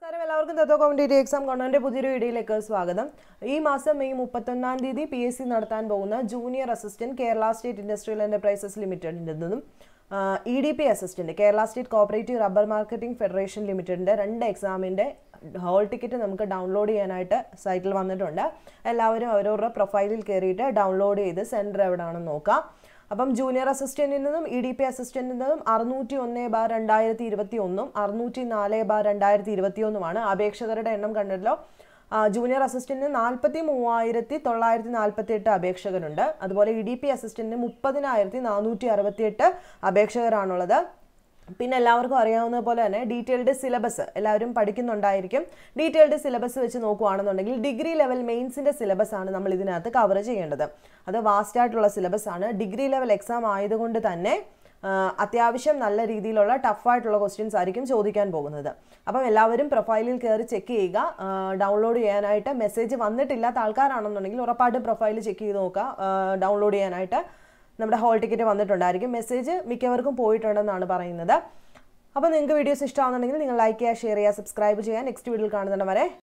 നമസ്കാരം എല്ലാവർക്കും തത്വ competitive exam കണ്ണൂരിന്റെ പുതിയൊരു വീഡിയോയിലേക്ക് സ്വാഗതം ഈ മാസം മെയ് മുപ്പത്തൊന്നാം തീയതി പി എസ് സി നടത്താൻ പോകുന്ന junior assistant Kerala state industrial enterprises ലിമിറ്റഡിൻ്റെ നിന്നും E D P assistant Kerala state cooperative rubber marketing federation ലിമിറ്റഡിന്റെ രണ്ട് എക്സാമിന്റെ ഹോൾ ടിക്കറ്റ് നമുക്ക് ഡൗൺലോഡ് ചെയ്യാനായിട്ട് സൈറ്റിൽ വന്നിട്ടുണ്ട് എല്ലാവരും അവരവരുടെ പ്രൊഫൈലിൽ കയറിയിട്ട് ഡൗൺലോഡ് ചെയ്ത് സെൻറ്റർ എവിടെയാണെന്ന് നോക്കാം അപ്പം ജൂനിയർ അസിസ്റ്റന്റിൽ നിന്നും ഇ ഡി പി അസിസ്റ്റന്റിൽ നിന്നും അറുന്നൂറ്റി ഒന്ന് ബാർ രണ്ടായിരത്തി ഇരുപത്തി ഒന്നും അറുന്നൂറ്റി നാല് ബാർ രണ്ടായിരത്തി ഇരുപത്തി ഒന്നുമാണ് അപേക്ഷകരുടെ എണ്ണം കണ്ടല്ലോ ആ, ജൂനിയർ അസിസ്റ്റന്റിന് നാൽപ്പത്തി മൂവായിരത്തി തൊള്ളായിരത്തി നാൽപ്പത്തി എട്ട് അപേക്ഷകരുണ്ട് അതുപോലെ ഇ ഡി പി അസിസ്റ്റന്റിന് മുപ്പതിനായിരത്തി നാനൂറ്റി അറുപത്തി എട്ട് അപേക്ഷകരാണുള്ളത് പിന്നെ എല്ലാവർക്കും അറിയാവുന്ന പോലെ തന്നെ ഡീറ്റെയിൽഡ് സിലബസ് എല്ലാവരും പഠിക്കുന്നുണ്ടായിരിക്കും ഡീറ്റെയിൽഡ് സിലബസ് വെച്ച് നോക്കുകയാണെന്നുണ്ടെങ്കിൽ ഡിഗ്രി ലെവൽ മെയിൻസിൻ്റെ സിലബസ് ആണ് നമ്മൾ ഇതിനകത്ത് കവർ ചെയ്യേണ്ടത് അത് വാസ്റ്റ് ആയിട്ടുള്ള സിലബസ് ആണ് ഡിഗ്രി ലെവൽ എക്സാം ആയതുകൊണ്ട് തന്നെ ആ, അത്യാവശ്യം നല്ല രീതിയിലുള്ള ടഫായിട്ടുള്ള ക്വസ്റ്റ്യൻസ് ആയിരിക്കും ചോദിക്കാൻ പോകുന്നത് അപ്പം എല്ലാവരും പ്രൊഫൈലിൽ കയറി ചെക്ക് ചെയ്യുക ഡൗൺലോഡ് ചെയ്യാനായിട്ട് മെസ്സേജ് വന്നിട്ടില്ലാത്ത ആൾക്കാരാണെന്നുണ്ടെങ്കിൽ ഉറപ്പായിട്ടും പ്രൊഫൈൽ ചെക്ക് ചെയ്ത് നോക്കുക ഡൗൺലോഡ് ചെയ്യാനായിട്ട് നമ്മുടെ ഹോൾ ടിക്കറ്റ് വന്നിട്ടുണ്ടായിരിക്കും മെസ്സേജ് മിക്കവർക്കും പോയിട്ടുണ്ടെന്നാണ് പറയുന്നത് അപ്പോൾ നിങ്ങൾക്ക് വീഡിയോസ് ഇഷ്ടമാണെന്നുണ്ടെങ്കിൽ നിങ്ങൾ ലൈക്ക് ചെയ്യുക ഷെയർ ചെയ്യുക സബ്സ്ക്രൈബ് ചെയ്യുക നെക്സ്റ്റ് വീഡിയോയിൽ കാണുന്നവരെ